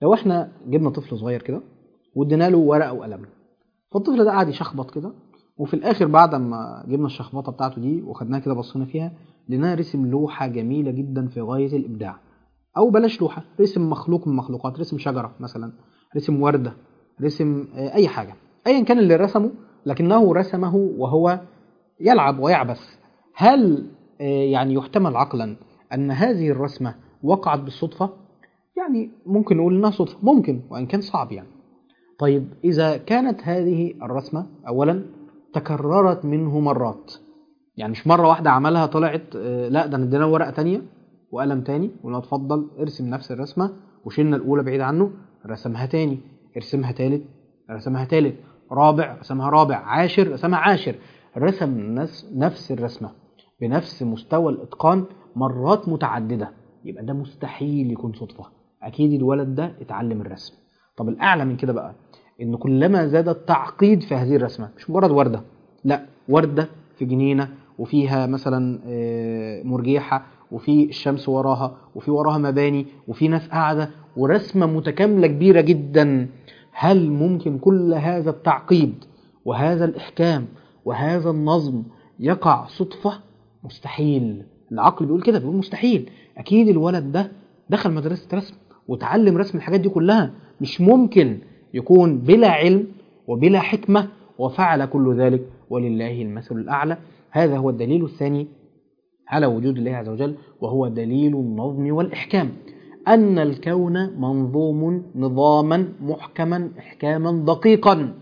لو احنا جبنا طفل صغير كده وادينا له ورقه وقلم فالطفل ده قعد يشخبط كده وفي الاخر بعد ما جبنا الشخبطه بتاعته دي وخدناها كده بصينا فيها لقيناها رسم لوحه جميله جدا في غايه الابداع او بلاش لوحه رسم مخلوق من المخلوقات رسم شجره مثلا رسم ورده رسم آه، اي حاجه ايا كان اللي رسمه لكنه رسمه وهو يلعب ويعبث هل آه، يعني يحتمل عقلا ان هذه الرسمه وقعت بالصدفه يعني ممكن نقول انها صدفه ممكن وان كان صعب يعني طيب اذا كانت هذه الرسمه اولا تكررت منه مرات يعني مش مره واحده عملها طلعت آه، لا ده ادينا له ورقه تانية وقلم تاني وقلنا اتفضل ارسم نفس الرسمه وشلنا الاولى بعيد عنه رسمها تاني ارسمها تالت رسمها تالت رابع رسمها رابع عاشر رسمها عاشر رسم نفس نفس الرسمه بنفس مستوى الاتقان مرات متعدده يبقى ده مستحيل يكون صدفه اكيد الولد ده اتعلم الرسم طب الاعلى من كده بقى ان كلما زاد التعقيد في هذه الرسمه مش مجرد ورده لا ورده في جنينه وفيها مثلا آه، مرجيحه وفي الشمس وراها وفي وراها مباني وفي ناس قاعده ورسمه متكامله كبيره جدا هل ممكن كل هذا التعقيد وهذا الاحكام وهذا النظم يقع صدفه مستحيل العقل بيقول كده بيقول مستحيل اكيد الولد ده دخل مدرسه رسم وتعلم رسم الحاجات دي كلها مش ممكن يكون بلا علم وبلا حكمه وفعل كل ذلك ولله المثل الاعلى هذا هو الدليل الثاني على وجود الله عز وجل وهو دليل النظم والإحكام أن الكون منظوم نظاما محكما إحكاما دقيقا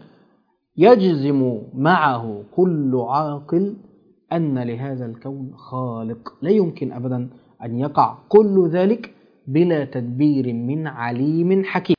يجزم معه كل عاقل أن لهذا الكون خالق لا يمكن أبدا أن يقع كل ذلك بلا تدبير من عليم حكيم